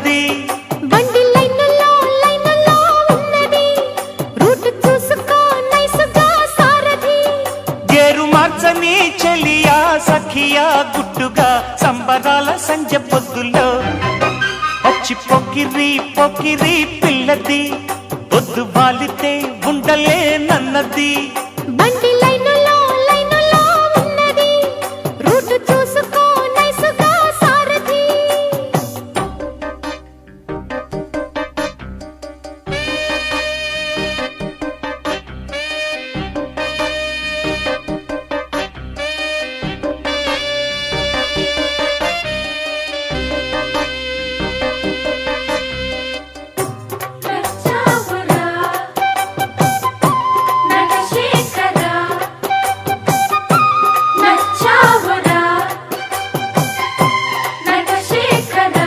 అన్నది బండి లైనుల్లో లైనుల్లో ఉన్నది రూట్ చూసుకో నైసుగా సారథి గేరు మార్చని చెలియా సఖియా గుట్టుగా సంబరాల సంజ పొద్దులో వచ్చి పొక్కిరి పొక్కిరి పిల్లది పొద్దు వాలితే ఉండలే నన్నది బండి లైనుల్లో లైనుల్లో ఉన్నది రూట్ చూసుకో నైసుగా సారథి నచ్చావురా నగశేఖరా నచ్చావురా నగశేఖరా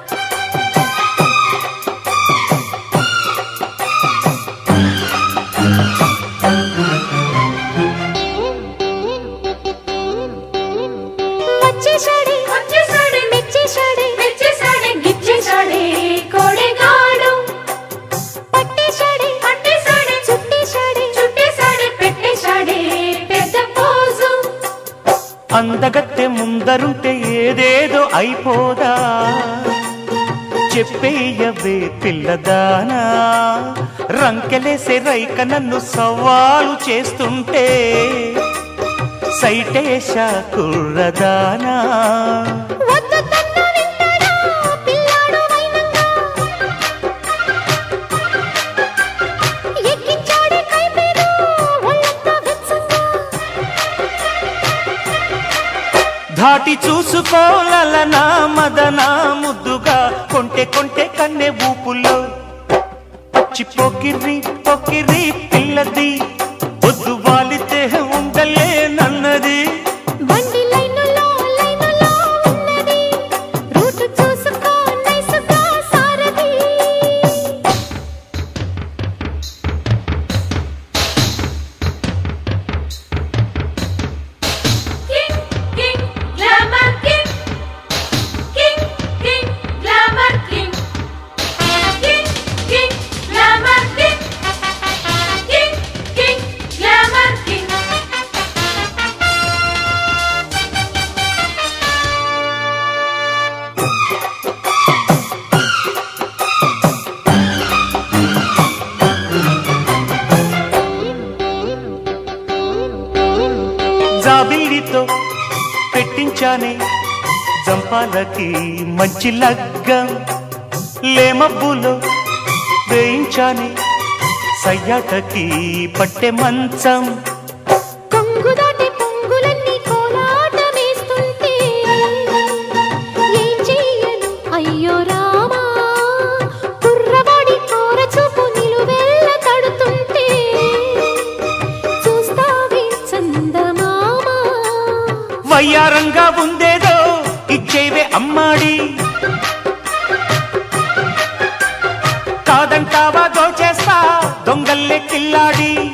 వచ్చేశాడే వచ్చేసాడే మెచ్చేశాడే మెచ్చేసాడే గిచ్చేసాడే కోడెగాడు పట్టేశాడే పట్టేసాడే చుట్టేశాడే చుట్టేసాడే పెట్టేసాడే పెద్ద పోజు అందగత్తె ముందరుంటే ఏదేదో అయిపోదా చెప్పేయవే పిల్లదానా రంకెలేసే రైక నన్ను సవాలు చేస్తుంటే సైటేశా కుర్రదానా వద్దు తన్ను వింటాడా పిల్లాడు వైనంగా ఎక్కించాడే కై మీద ఒళ్ళంతా వెచ్చంగా ధాటి చూసుకోలలనా మదనా ముద్దుగా కొంటె కొంటె కన్నె ఊపుల్లో పచ్చి పొకిరి పొకిరి పిల్లది పొద్దు వాలితే ఉండలే నన్నది బండి లైనులో లైనులో ఉన్నది రూట్ చూసుకో నైసుగా సారథి king king glamour king king king glamour king king king glamour king king king glamour king జాబిల్లితో పెట్టించానే జంపాలకి మంచి లగ్గం లేమబ్బులో వేయించానే సయ్యాటకి పట్టె మంచం కొంగు దాటి పొంగులన్నీ కోలాటమేస్తుంటే ఏం చెయ్యను అయ్యో రామా కుర్రవాడి కోర చూపు నిలువెల్ల తడుతుంటే చూస్తావే చందమామా వయ్యారంగా ఉందేదో ఇచ్చేవే అమ్మాడి కాదంటావా దోచేస్తా దొంగల్లే కిల్లాడి